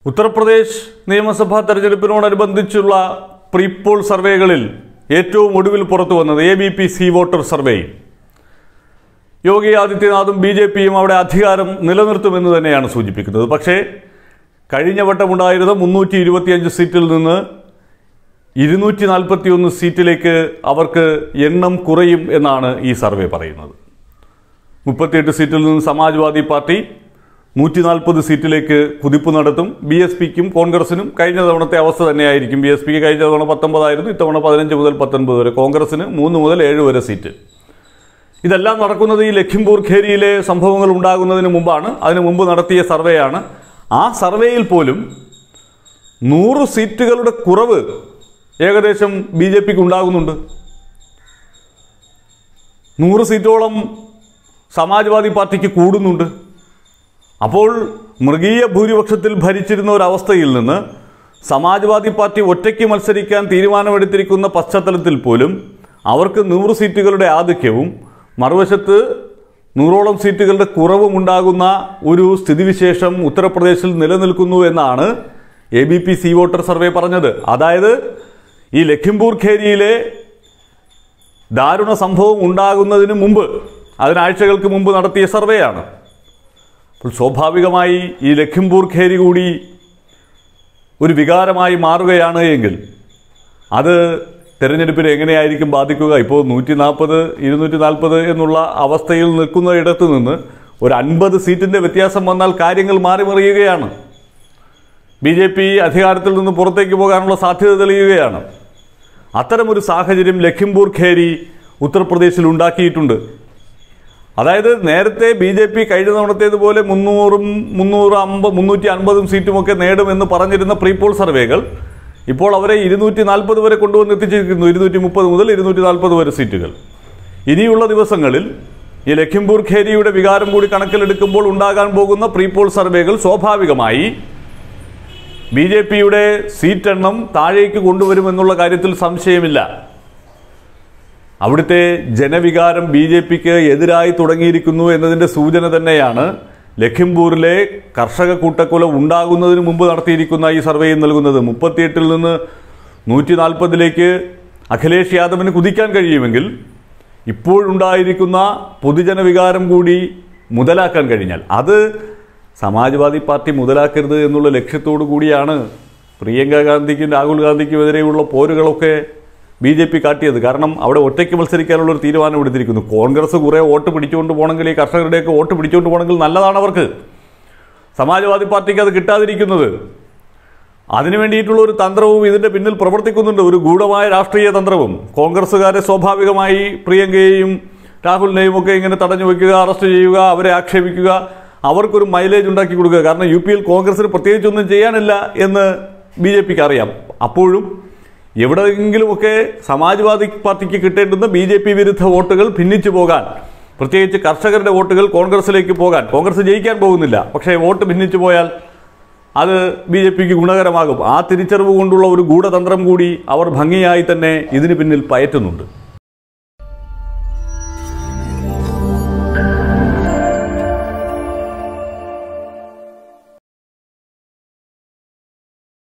ഉത്തർപ്രദേശ് നിയമസഭാ തെരഞ്ഞെടുപ്പിനോടനുബന്ധിച്ചുള്ള പ്രീപോൾ സർവേകളിൽ ഏറ്റവും ഒടുവിൽ പുറത്തു വന്നത് A B P C voter survey Yogi ആദിത്യനാഥും ബി ജെ പിയും അവിടെ അധികാരം നിലനിർത്തുമെന്ന് തന്നെയാണ് സൂചിപ്പിക്കുന്നത് പക്ഷേ കഴിഞ്ഞ വട്ടമുണ്ടായിരുന്ന മുന്നൂറ്റി ഇരുപത്തിയഞ്ച് സീറ്റിൽ നിന്ന് ഇരുന്നൂറ്റി നാൽപ്പത്തി ഒന്ന് സീറ്റിലേക്ക് അവർക്ക് എണ്ണം കുറയും എന്നാണ് ഈ സർവേ പറയുന്നത് മുപ്പത്തിയെട്ട് സീറ്റിൽ നിന്ന് സമാജ്വാദി പാർട്ടി നൂറ്റി നാൽപ്പത് സീറ്റിലേക്ക് കുതിപ്പ് നടത്തും ബി എസ് പിക്കും കോൺഗ്രസിനും കഴിഞ്ഞ തവണത്തെ അവസ്ഥ തന്നെയായിരിക്കും ബി എസ് പിക്ക് കഴിഞ്ഞ തവണ പത്തൊമ്പതായിരുന്നു ഇത്തവണ പതിനഞ്ച് മുതൽ പത്തൊൻപത് വരെ കോൺഗ്രസിന് മൂന്ന് മുതൽ ഏഴ് വരെ സീറ്റ് ഇതെല്ലാം നടക്കുന്നത് ഈ ലഖിംപൂർ ഖേരിയിലെ സംഭവങ്ങൾ ഉണ്ടാകുന്നതിന് മുമ്പാണ് അതിനു മുമ്പ് നടത്തിയ സർവേയാണ് ആ സർവേയിൽ പോലും നൂറ് സീറ്റുകളുടെ കുറവ് ഏകദേശം ബി ജെ പിക്ക് ഉണ്ടാകുന്നുണ്ട് നൂറ് സീറ്റോളം സമാജ്വാദി പാർട്ടിക്ക് കൂടുന്നുണ്ട് അപ്പോൾ മൃഗീയ ഭൂരിപക്ഷത്തിൽ ഭരിച്ചിരുന്ന ഒരവസ്ഥയിൽ നിന്ന് സമാജ്വാദി പാർട്ടി ഒറ്റയ്ക്ക് മത്സരിക്കാൻ തീരുമാനമെടുത്തിരിക്കുന്ന പശ്ചാത്തലത്തിൽ പോലും അവർക്ക് നൂറ് സീറ്റുകളുടെ ആധിക്യവും മറുവശത്ത് നൂറോളം സീറ്റുകളുടെ കുറവും ഉണ്ടാകുന്ന ഒരു സ്ഥിതിവിശേഷം ഉത്തർപ്രദേശിൽ നിലനിൽക്കുന്നു എന്നാണ് A B P C voter survey പറഞ്ഞത് അതായത് ഈ ലഖിംപൂർ ഖേരിയിലെ ദാരുണ സംഭവം ഉണ്ടാകുന്നതിന് മുമ്പ് അതിനാഴ്ചകൾക്ക് മുമ്പ് നടത്തിയ സർവേയാണ് അപ്പോൾ സ്വാഭാവികമായി ഈ ലഖിംപൂർ ഖേരി കൂടി ഒരു വികാരമായി മാറുകയാണ് എങ്കിൽ അത് തെരഞ്ഞെടുപ്പിനെ എങ്ങനെയായിരിക്കും ബാധിക്കുക ഇപ്പോൾ നൂറ്റി നാൽപ്പത് ഇരുന്നൂറ്റി നാൽപ്പത് എന്നുള്ള അവസ്ഥയിൽ നിൽക്കുന്ന ഇടത്ത് നിന്ന് ഒരു അൻപത് സീറ്റിൻ്റെ വ്യത്യാസം വന്നാൽ കാര്യങ്ങൾ മാറി മറിയുകയാണ് ബി ജെ പി അധികാരത്തിൽ നിന്ന് പുറത്തേക്ക് പോകാനുള്ള സാധ്യത തെളിയുകയാണ് അത്തരമൊരു സാഹചര്യം ലഖിംപൂർ ഖേരി ഉത്തർപ്രദേശിൽ ഉണ്ടാക്കിയിട്ടുണ്ട് അതായത് നേരത്തെ ബി ജെ പി കഴിഞ്ഞ തവണത്തേതുപോലെ മുന്നൂറും മുന്നൂറ് അമ്പ മുന്നൂറ്റി അൻപതും സീറ്റുമൊക്കെ നേടുമെന്ന് പറഞ്ഞിരുന്ന പ്രീപോൾ സർവേകൾ ഇപ്പോൾ അവരെ ഇരുന്നൂറ്റി നാൽപ്പത് വരെ കൊണ്ടുവന്ന് എത്തിച്ചിരിക്കുന്നു ഇരുന്നൂറ്റി മുപ്പത് മുതൽ ഇരുന്നൂറ്റി നാൽപ്പത് വരെ സീറ്റുകൾ ഇനിയുള്ള ദിവസങ്ങളിൽ ഈ ലഖിംപൂർ ഖേരിയുടെ വികാരം കൂടി കണക്കിലെടുക്കുമ്പോൾ ഉണ്ടാകാൻ പോകുന്ന പ്രീപോൾ സർവേകൾ സ്വാഭാവികമായി ബി ജെ പിയുടെ സീറ്റ് എണ്ണം താഴേക്ക് കൊണ്ടുവരുമെന്നുള്ള കാര്യത്തിൽ സംശയമില്ല അവിടുത്തെ ജനവികാരം ബി ജെ പിക്ക് എതിരായി തുടങ്ങിയിരിക്കുന്നു എന്നതിൻ്റെ സൂചന തന്നെയാണ് ലഖിംപൂരിലെ കർഷക കൂട്ടക്കൊല ഉണ്ടാകുന്നതിന് മുമ്പ് നടത്തിയിരിക്കുന്ന ഈ സർവേയിൽ നൽകുന്നത് മുപ്പത്തിയെട്ടിൽ നിന്ന് നൂറ്റി നാൽപ്പതിലേക്ക് അഖിലേഷ് യാദവിന് കുതിക്കാൻ കഴിയുമെങ്കിൽ ഇപ്പോഴുണ്ടായിരിക്കുന്ന പൊതുജനവികാരം കൂടി മുതലാക്കാൻ കഴിഞ്ഞാൽ അത് സമാജ്വാദി പാർട്ടി മുതലാക്കരുത് എന്നുള്ള ലക്ഷ്യത്തോടു കൂടിയാണ് പ്രിയങ്ക ഗാന്ധിക്കും രാഹുൽ ഗാന്ധിക്കും എതിരെയുള്ള പോരുകളൊക്കെ ബി ജെ പി കാട്ടിയത് കാരണം അവിടെ ഒറ്റയ്ക്ക് മത്സരിക്കാനുള്ള ഒരു തീരുമാനം എടുത്തിരിക്കുന്നു കോൺഗ്രസ് കുറേ വോട്ട് പിടിച്ചുകൊണ്ട് പോകണമെങ്കിൽ ഈ കർഷകരുടെയൊക്കെ വോട്ട് പിടിച്ചുകൊണ്ട് പോകണമെങ്കിൽ നല്ലതാണ് അവർക്ക് സമാജ്വാദി പാർട്ടിക്ക് അത് കിട്ടാതിരിക്കുന്നത് അതിനു വേണ്ടിയിട്ടുള്ള ഒരു തന്ത്രവും ഇതിന്റെ പിന്നിൽ പ്രവർത്തിക്കുന്നുണ്ട് ഒരു ഗൂഢമായ രാഷ്ട്രീയ തന്ത്രവും കോൺഗ്രസ്സുകാരെ സ്വാഭാവികമായി പ്രിയങ്കയെയും രാഹുലിനെയും ഒക്കെ ഇങ്ങനെ തടഞ്ഞു വയ്ക്കുക അറസ്റ്റ് ചെയ്യുക അവരെ ആക്ഷേപിക്കുക അവർക്കൊരു മൈലേജ് ഉണ്ടാക്കി കൊടുക്കുക കാരണം യു പിയിൽ കോൺഗ്രസിന് പ്രത്യേകിച്ചൊന്നും ചെയ്യാനില്ല എന്ന് ബി ജെ പിക്ക് അറിയാം അപ്പോഴും എവിടെയെങ്കിലുമൊക്കെ സമാജ്വാദി പാർട്ടിക്ക് കിട്ടേണ്ടുന്ന ബി ജെ പി വിരുദ്ധ വോട്ടുകൾ ഭിന്നിച്ചു പോകാൻ പ്രത്യേകിച്ച് കർഷകരുടെ വോട്ടുകൾ കോൺഗ്രസിലേക്ക് പോകാൻ കോൺഗ്രസ് ജയിക്കാൻ പോകുന്നില്ല പക്ഷേ വോട്ട് ഭിന്നിച്ചു പോയാൽ അത് ബി ജെ പിക്ക് ഗുണകരമാകും ആ തിരിച്ചറിവ് കൊണ്ടുള്ള ഒരു ഗൂഢതന്ത്രം കൂടി അവർ ഭംഗിയായി തന്നെ ഇതിന് പിന്നിൽ പയറ്റുന്നുണ്ട്